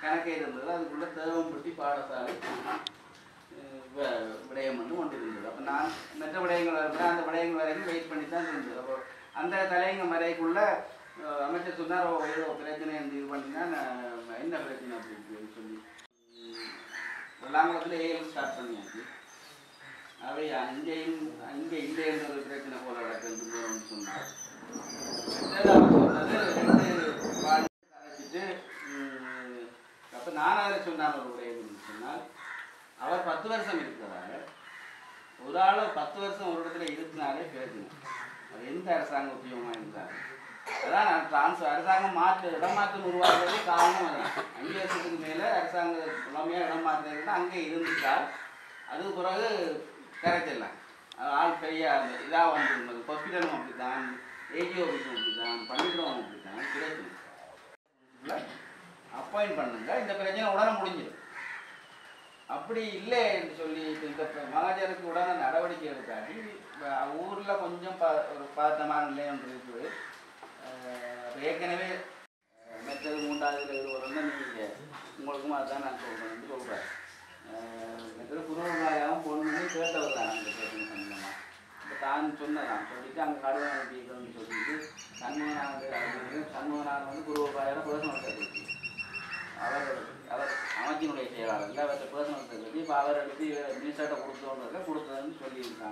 கணக்கே இருந்தது அதுக்குள்ள தேவம்பட்டி பாடசாலை அஹ், வ- விடயம் வந்து கொண்டு இருந்தது அப்போ நான் மற்ற விடயங்கள் வரப்ப அந்த விடயங்கள் வரைக்கும் வெயிட் பண்ணி தான் இருந்தது அப்போ அந்த தலைங்க வரைக்குள்ள அஹ், அமைச்சர் சொன்னார் "ஓ, ஏதோ பிரச்சனை இருந்து இது பண்ணினா நான் என்ன பிரச்சனை அப்படின்னு சொல்லி உம், வெள்ளாங்குளத்தில் ஏஎல் ஸ்டார்ட் பண்ணியாச்சு அவை அங்கேயும் அங்கே இல்லை என்ற ஒரு பிரச்சனை போல நடக்குதுன்னு சொன்னார் ரெண்டாவது அவர் சொன்னது ரெண்டு பாடி கலைச்சிட்டு அப்போ நான் அதில் சொன்னான் ஒரு உரை என்னன்னு சொன்னால் அவர் பத்து வருஷம் இருக்கிறாரு ஒரு ஆள் பத்து வருஷம் ஒரு இடத்துல இருந்தினாலே பேசணும் அது எந்த அரசாங்க உத்தியோகமாக இருந்தாலும் அதான் நான் டிரான்ஸ்ஃபர் அரசாங்கம் மாற்று இடமாற்றம் உருவாக்குறதே காரணம் அதான் அஞ்சு வருஷத்துக்கு மேலே அரசாங்க புலமையாக இடம் மாற்றுறது அங்கே இருந்துட்டால் அது பிறகு கரைச்சிடலாம் அது ஆள் பெரிய இதாக வந்துருந்தது ஹாஸ்பிட்டலும் அப்படி தான் ஏஜி ஆஃபீஸும் அப்படி தான் பள்ளிக்கூடம் அப்படி தான் கிடைக்கும் அப்பாயிண்ட் பண்ணுங்க இந்த பிரச்சனை உடனே முடிஞ்சிடும் அப்படி இல்லை என்று சொல்லி இந்த மகாஜனுக்கு உடனே நடவடிக்கை எடுக்காட்டி அஹ் ஊர்ல கொஞ்சம் ப ஒரு பதட்டமான நிலையம் ஒன்று இருக்குது அஹ் அப்ப ஏற்கனவே அஹ் மெத்தது மூன்றாவது இது வரும்னா நீங்கள் உங்களுக்கும் அதுதான் நான் சொல்கிறேன் சொல்கிறேன் மெத்தது குருவாயாவும் பொண்ணு கேட்டவர் தான் அந்த பிரச்சனை சம்பந்தமாக இப்போ தான் சொன்னதான் சொல்லிட்டு அங்கே கடுவன் அனுப்பிக்கணும்னு சொல்லிட்டு சண்முகநாதன் சண்முகநாதன் வந்து குருவாயாரம் பேசணும் சொல்லிட்டு அவர் அவர் அமைச்சினுடைய செயலாளர் இல்லை அவர்கிட்ட பர்சனல் செக்ரட்டரி இப்போ அவர் எடுத்து மினிஸ்டர்கிட்ட கொடுத்தோன்றத கொடுத்ததுன்னு சொல்லியிருக்காங்க